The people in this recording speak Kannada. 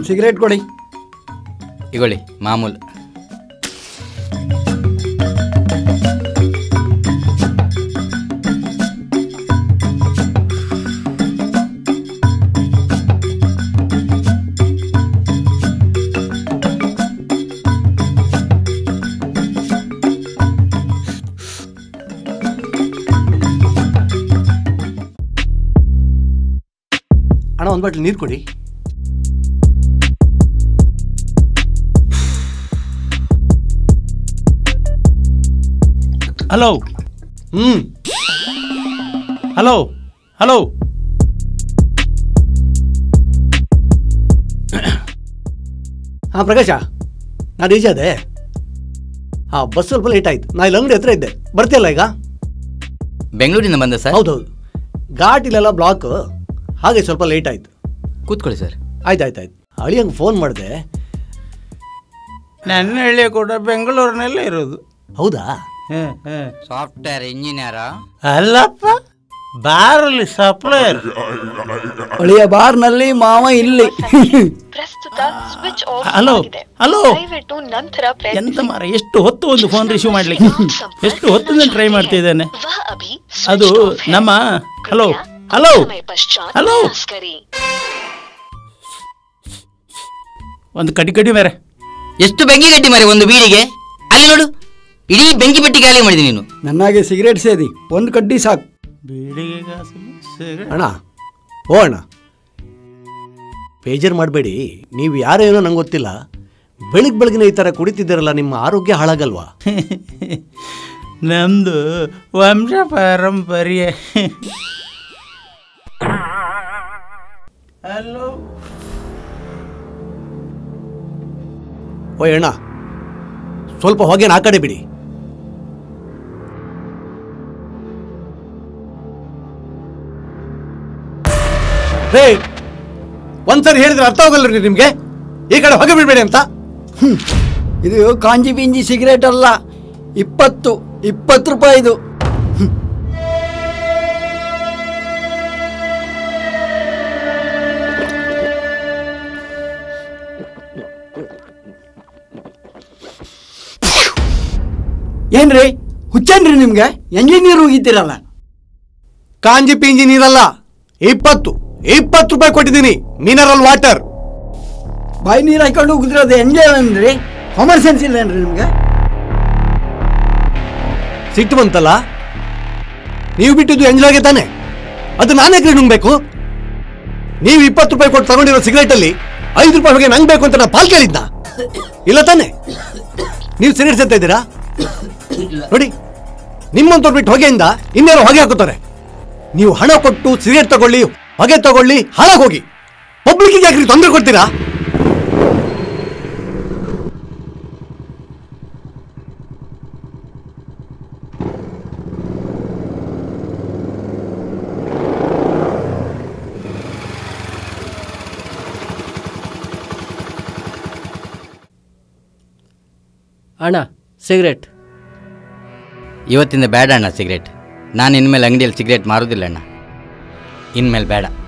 ಸಿಗರೇಟ್ ಕೊಡಿ ಇಗೊಳ್ಳಿ ಮಾಮೂಲು ಅಣ್ಣ ಒಂದು ಬಾಟ್ಲಿ ನೀರು ಕೊಡಿ ಹಲೋ ಹ್ಞೂ ಹಲೋ ಹಲೋ ಹಾಂ ಪ್ರಕಾಶ ನಾನು ಈಜೆ ಅದೇ ಹಾಂ ಬಸ್ ಸ್ವಲ್ಪ ಲೇಟ್ ಆಯ್ತು ನಾ ಇಲ್ಲಿ ಅಂಗಡಿ ಹತ್ರ ಇದ್ದೆ ಬರ್ತಿಯಲ್ಲ ಈಗ ಬೆಂಗಳೂರಿಂದ ಬಂದ ಸರ್ ಹೌದೌದು ಘಾಟಿಲೆಲ್ಲ ಬ್ಲಾಕ್ ಹಾಗೆ ಸ್ವಲ್ಪ ಲೇಟ್ ಆಯ್ತು ಕೂತ್ಕೊಳ್ಳಿ ಸರ್ ಆಯ್ತು ಆಯ್ತು ಆಯ್ತು ಅಳಿಯಂಗೆ ಫೋನ್ ಮಾಡಿದೆ ನನ್ನ ಹಳ್ಳಿ ಕೂಡ ಬೆಂಗಳೂರಿನಲ್ಲೇ ಇರೋದು ಹೌದಾ ಹ್ಮ್, ಹ್ಮ್. ಸಾಫ್ಟ್ವೇರ್ ಇಂಜಿನಿಯರಾ ಅಲ್ಲಪ್ಪ ಬಾರಲ್ಲಿ ಸಪ್ಲೈಯರ್ ಒಳಿಯ ಬಾರ್ನಲ್ಲಿ ಮಾವ ಇಲ್ಲಿ ಪ್ರಸ್ತುತ ಸ್ವಿಚ್ ಆಫ್ ಹಲೋ ಆಗಿದೆ ಹಲೋ ದಯವಿಟ್ಟು ನಂತರ ಎಂತ ಪ್ರಯತ್ನಿಸಿ ಮಾರ ಎಷ್ಟು ಹೊತ್ತು ಒಂದು ಫೋನ್ ರಿಸೀವ್ ಮಾಡ್ಲಿಕ್ಕೆ ಎಷ್ಟು ಹೊತ್ತಿಂದ ಟ್ರೈ ಮಾಡ್ತಿದ್ದಾನೆ वह अभी ಅದು switched off है। ನಮ್ಮ ಹಲೋ कृपया ಹಲೋ कुछ समय पश्चात ಹಲೋ प्रयास करें ಒಂದು ಕಡಿ ಕಡಿ ಮೇರೆ ಎಷ್ಟು ಬೆಂಕಿ ಗಟ್ಟಿ ಮಾರೆ ಒಂದು ಬೀಡಿಗೆ ಅಲ್ಲಿ ನೋಡು ಇಡೀ ಬೆಂಕಿ ಪೆಟ್ಟಿ ಖಾಲಿ ಮಾಡಿದೆ ನೀನು ನನ್ನಾಗೆ ಸಿಗರೇಟ್ ಸೇದಿ ಒಂದು ಕಡ್ಡಿ ಸಾಕು ಬೀಡಿಗೆ ಕಾಸು ಸಿಗರೇಟ್. ಅಣ್ಣ ಓ ಅಣ್ಣ ಬೇಜಾರು ಮಾಡಬೇಡಿ ನೀವು ಯಾರೋ ಏನೋ ನಂಗೆ ಗೊತ್ತಿಲ್ಲ ಬೆಳಗ್ಗೆ ಬೆಳಗಿನ ಈ ಥರ ಕುಡಿತಿದ್ದೀರಲ್ಲ ನಿಮ್ಮ ಆರೋಗ್ಯ ಹಾಳಾಗಲ್ವಾ ನಮ್ದು ವಂಶ ಪಾರಂಪರ್ಯ ಹಲೋ ಓಯ್ ಅಣ್ಣ ಸ್ವಲ್ಪ ಹೊಗೆನ ಆ ಕಡೆ ಬಿಡಿ ರೇ ಒಂದ್ಸರಿ ಹೇಳಿದ್ರೆ ಅರ್ಥ ಆಗಲ್ಲ ನಿಮ್ಗೆ ಈ ಕಡೆ ಹೊಗೆ ಬಿಡ್ಬೇಡಿ ಅಂತ ಇದು ಕಾಂಜಿ ಪಿಂಜಿ ಸಿಗರೇಟ್ ಅಲ್ಲ ಇಪ್ಪತ್ತು ಇಪ್ಪತ್ತು ರೂಪಾಯಿದು ಏನ್ರಿ ಹುಚ್ಚೇನ್ರಿ ನಿಮ್ಗೆ ಎಂಜಿನಿಯರ್ ಹೋಗಿದ್ದೀರಲ್ಲ ಕಾಂಜಿ ಪಿಂಜಿ ನೀರಲ್ಲ ಇಪ್ಪತ್ತು ಇಪ್ಪತ್ತು ರೂಪಾಯಿ ಕೊಟ್ಟಿದ್ದೀನಿ ಮಿನರಲ್ ವಾಟರ್ ಬಾಯಿ ನೀರು ಹಾಕೊಂಡು ಹೋಗಿದ್ರದು ಎಂಜಾಯ್ ಅಂದ್ರಿ ಕಾಮನ್ ಸೆನ್ಸ್ ಇಲ್ಲೇನ್ರಿ ನಿಮ್ಗೆ ಸಿಟ್ಟು ಬಂತಲ್ಲ ನೀವು ಬಿಟ್ಟಿದ್ದು ಎಂಜಲಾಗೆ ತಾನೆ ಅದು ನಾನೇ ನುಂಗ್ಬೇಕು ನೀವು ಇಪ್ಪತ್ತು ರೂಪಾಯಿ ಕೊಟ್ಟು ತಗೊಂಡಿರೋ ಸಿಗರೇಟ್ ಅಲ್ಲಿ ಐದು ರೂಪಾಯಿ ಹೊಗೆ ನಂಗೆ ಬೇಕು ಅಂತ ನಾನು ಪಾಲ್ ಕೇಳಿದ್ನ ಇಲ್ಲ ತಾನೆ ನೀವು ಸಿಗರೇಟ್ ಸೇರ್ತಾ ಇದ್ದೀರಾ ನೋಡಿ ನಿಮ್ಮಂತವ್ರು ಬಿಟ್ಟು ಹೊಗೆಯಿಂದ ಇನ್ಯಾರು ಹೊಗೆ ಹಾಕುತ್ತಾರೆ ನೀವು ಹಣ ಕೊಟ್ಟು ಸಿಗರೇಟ್ ತಗೊಳ್ಳಿ ಹೊಗೆ ತಗೊಳ್ಳಿ ಹಾಳಾಗಿ ಹೋಗಿ ಪಬ್ಲಿಕ್ಕಿಗೆ ಯಾಕ್ರಿ ತೊಂದರೆ ಕೊಡ್ತೀರಾ ಅಣ್ಣ ಸಿಗರೇಟ್ ಇವತ್ತಿಂದ ಬೇಡ ಅಣ್ಣ ಸಿಗರೇಟ್ ನಾನು ಇನ್ಮೇಲೆ ಅಂಗಡಿಯಲ್ಲಿ ಸಿಗರೇಟ್ ಮಾರೋದಿಲ್ಲ ಅಣ್ಣ ಇನ್ಮೇಲೆ ಬೇಡ